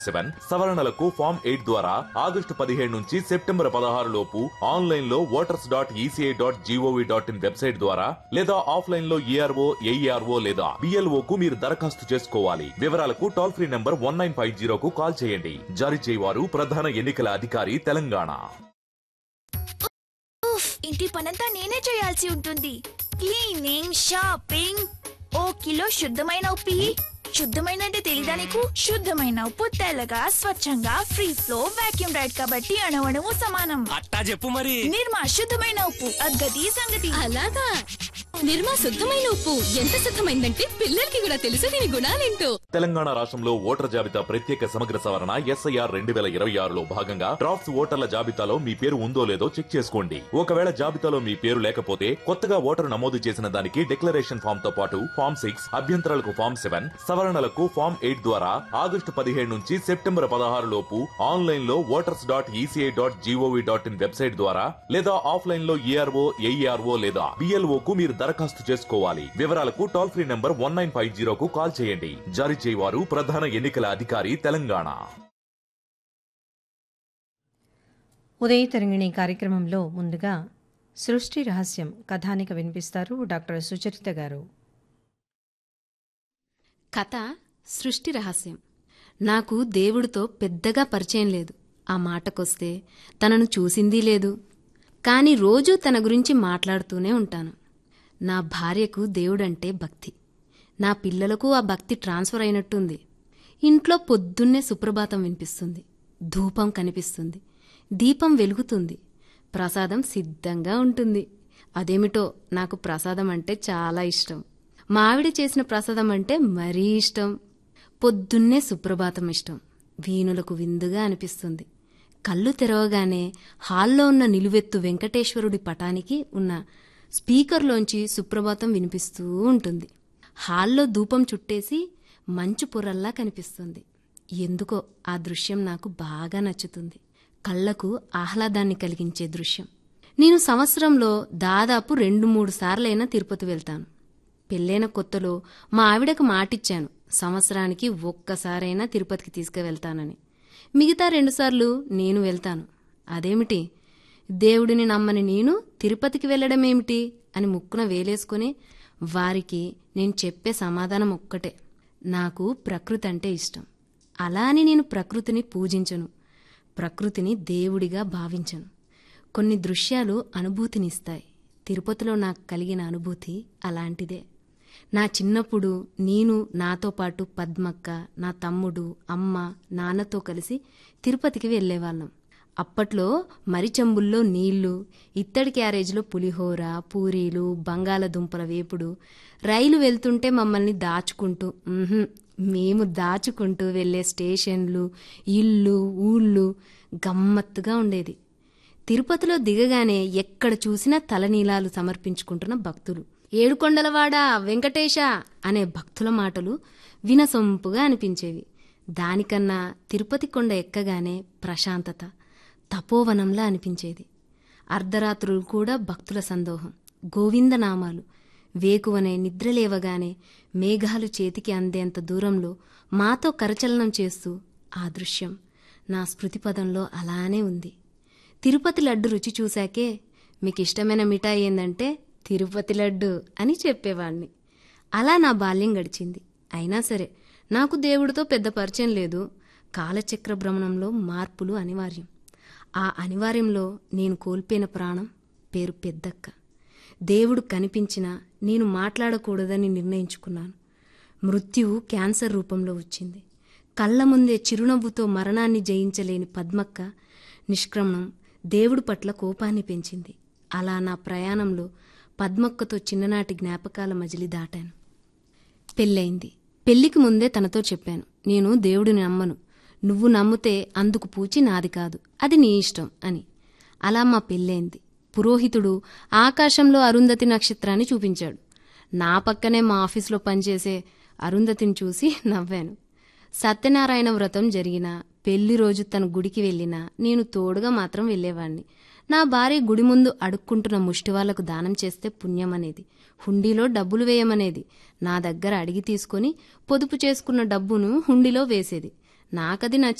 seven సవరణలకు form eight ద్వారా August పదిహేడు నుంచి సెప్టెంబర్ పదహారు లోపు ఆన్లైన్ లో voters dot E C I dot G O V dot in website ద్వారా లేదా ఆఫ్లైన్ లో ఏఆర్ఓ ఏఈఆర్ఓ లేదా బిఎల్ఓ కు మీరు దరఖాస్తు చేసుకోవాలి వివరాలకు toll free number one nine five జీరోకు కాల్ చేయండి జారీ చేయవారు ప్రధాన ఎన్నికల అధికారి తెలంగాణ ఉఫ్ ఇంటి పనంతా నేనే చేయాల్సి ఉంటుంది క్లీనింగ్ షాపింగ్ ఓ కిలో శుద్ధమైన ఉప్పి శుద్ధమైన అంటే తెలీదా నీకు శుద్ధమైన ఉప్పు తెల్లగా స్వచ్ఛంగా ఫ్రీ ఫ్లో వాక్యూమ్ రైడ్ కాబట్టి అణవణము సమానం అట్టా చెప్పు మరి నిర్మా శుద్ధమైన ఉప్పు అద్గతి సంగతి అలాగా నిర్మా శుద్ధమైన ఉప్పు ఎంత శుద్ధమైందంటే పిల్లలకి కూడా తెలుసు దీని గుణాలేంటో తెలంగాణ రాష్ట్రంలో ఓటర్ జాబితా ప్రత్యేక సమగ్ర సవరణ ఎస్ఐఆర్ రెండు వేల ఇరవై ఆరులో భాగంగా డ్రాఫ్ట్స్ ఓటర్ల జాబితాలో మీ పేరు ఉందో లేదో చెక్ చేసుకోండి ఒకవేళ జాబితాలో మీ పేరు లేకపోతే కొత్తగా ఓటరు నమోదు చేసిన దానికి డిక్లరేషన్ ఫామ్ తో పాటు ఫామ్ సిక్స్ అభ్యంతరాలకు ఫామ్ సెవెన్ సవరణలకు ఫామ్ ఎయిట్ ద్వారా ఆగస్టు పదిహేడు నుంచి సెప్టెంబర్ పదహారు లోపు ఆన్లైన్ లో voters dot E C I dot G O V dot in website ద్వారా లేదా ఆఫ్లైన్ లో ఏఆర్ఓ ఏఈఆర్ఓ లేదా బిఎల్ఓ కు మీరు దరఖాస్తు చేసుకోవాలి వివరాలకు toll free number one nine five జీరోకు కాల్ చేయండి జారీ చేయవారు ప్రధాన ఎన్నికల అధికారి తెలంగాణ ఉదయ తరంగిణి కార్యక్రమంలో ముందుగా సృష్టి రహస్యం కథానిక వినిపిస్తారు డాక్టర్ సుచరిత గారు కథ సృష్టి రహస్యం నాకు దేవుడితో పెద్దగా పరిచయం లేదు ఆ మాటకొస్తే తనను చూసిందీ లేదు కాని రోజూ తన గురించి మాట్లాడుతూనే ఉంటాను నా భార్యకు దేవుడంటే భక్తి నా పిల్లలకు ఆ భక్తి ట్రాన్స్ఫర్ అయినట్టుంది ఇంట్లో పొద్దున్నే సుప్రభాతం వినిపిస్తుంది ధూపం కనిపిస్తుంది దీపం వెలుగుతుంది ప్రసాదం సిద్ధంగా ఉంటుంది అదేమిటో నాకు ప్రసాదం అంటే చాలా ఇష్టం మా ఆవిడ చేసిన ప్రసాదం అంటే మరీ ఇష్టం పొద్దున్నే సుప్రభాతం ఇష్టం వీణులకు విందుగా అనిపిస్తుంది కళ్ళు తెరవగానే హాల్లో ఉన్న నిలువెత్తు వెంకటేశ్వరుడి పటానికి ఉన్న స్పీకర్లోంచి సుప్రభాతం వినిపిస్తూ ఉంటుంది హాల్లో ధూపం చుట్టేసి మంచు పొరల్లా కనిపిస్తుంది ఎందుకో ఆ దృశ్యం నాకు బాగా నచ్చుతుంది కళ్లకు ఆహ్లాదాన్ని కలిగించే దృశ్యం నేను సంవత్సరంలో దాదాపు రెండు మూడు సార్లైనా తిరుపతి వెళ్తాను పెళ్ళైన కొత్తలో మా ఆవిడకు మాటిచ్చాను సంవత్సరానికి ఒక్కసారైనా తిరుపతికి తీసుకువెళ్తానని మిగతా రెండుసార్లు నేను వెళ్తాను అదేమిటి దేవుడిని నమ్మని నేను తిరుపతికి వెళ్ళడమేమిటి అని ముక్కున వేలేసుకుని వారికి నేను చెప్పే సమాధానం ఒక్కటే నాకు ప్రకృతి అంటే ఇష్టం అలా అని నేను ప్రకృతిని పూజించను ప్రకృతిని దేవుడిగా భావించను కొన్ని దృశ్యాలు అనుభూతినిస్తాయి తిరుపతిలో నాకు కలిగిన అనుభూతి అలాంటిదే నా చిన్నప్పుడు నేను నాతో పాటు పద్మక్క నా తమ్ముడు అమ్మ నాన్నతో కలిసి తిరుపతికి వెళ్ళేవాళ్ళం అప్పట్లో మరిచెంబుల్లో నీళ్లు ఇత్తడి క్యారేజ్లో పులిహోర పూరీలు బంగాళదుంపల వేపుడు రైలు వెళ్తుంటే మమ్మల్ని దాచుకుంటూ ఉహుం, మేము దాచుకుంటూ వెళ్ళే స్టేషన్లు ఇల్లు ఊళ్ళు గమ్మత్తుగా ఉండేది తిరుపతిలో దిగగానే ఎక్కడ చూసినా తలనీలాలు సమర్పించుకుంటున్న భక్తులు ఏడుకొండలవాడ వెంకటేశ అనే భక్తుల మాటలు వినసొంపుగా అనిపించేవి దానికన్నా తిరుపతి కొండ ఎక్కగానే ప్రశాంతత తపోవనంలా అనిపించేది అర్ధరాత్రులు కూడా భక్తుల సందోహం గోవిందనామాలు వేకువనే నిద్రలేవగానే మేఘాలు చేతికి అందేంత దూరంలో మాతో కరచలనం చేస్తూ ఆ దృశ్యం నా స్మృతిపదంలో అలానే ఉంది తిరుపతి లడ్డు రుచి చూశాకే మీకు ఇష్టమైన మిఠాయి ఏందంటే తిరుపతి లడ్డు అని చెప్పేవాణ్ణి అలా నా బాల్యం గడిచింది అయినా సరే నాకు దేవుడితో పెద్ద పరిచయం లేదు కాలచక్ర భ్రమణంలో మార్పులు అనివార్యం ఆ అనివార్యంలో నేను కోల్పోయిన ప్రాణం పేరు పెద్దక్క దేవుడు కనిపించినా నేను మాట్లాడకూడదని నిర్ణయించుకున్నాను మృత్యువు క్యాన్సర్ రూపంలో వచ్చింది కళ్ళ ముందే చిరునవ్వుతో మరణాన్ని జయించలేని పద్మక్క నిష్క్రమణం దేవుడి పట్ల కోపాన్ని పెంచింది అలా నా ప్రయాణంలో పద్మక్కతో చిన్ననాటి జ్ఞాపకాల మజిలి దాటాను పెళ్ళయింది పెళ్లికి ముందే తనతో చెప్పాను నేను దేవుడిని నమ్మను నువ్వు నమ్మితే అందుకు పూచి నాది కాదు అది నీ ఇష్టం అని అలా మా పెళ్ళైంది పురోహితుడు ఆకాశంలో అరుంధతి నక్షత్రాన్ని చూపించాడు నా పక్కనే మా ఆఫీసులో పనిచేసే అరుంధతిని చూసి నవ్వాను సత్యనారాయణ వ్రతం జరిగినా పెళ్లి రోజు తన గుడికి వెళ్ళినా నేను తోడుగా మాత్రం వెళ్ళేవాణ్ణి నా భార్య గుడి ముందు అడుక్కుంటున్న ముష్టి వాళ్లకు దానం చేస్తే పుణ్యం అనేది హుండీలో డబ్బులు వేయమనేది నా దగ్గర అడిగి తీసుకొని పొదుపు చేసుకున్న డబ్బును హుండీలో వేసేది నాకది నచ్చి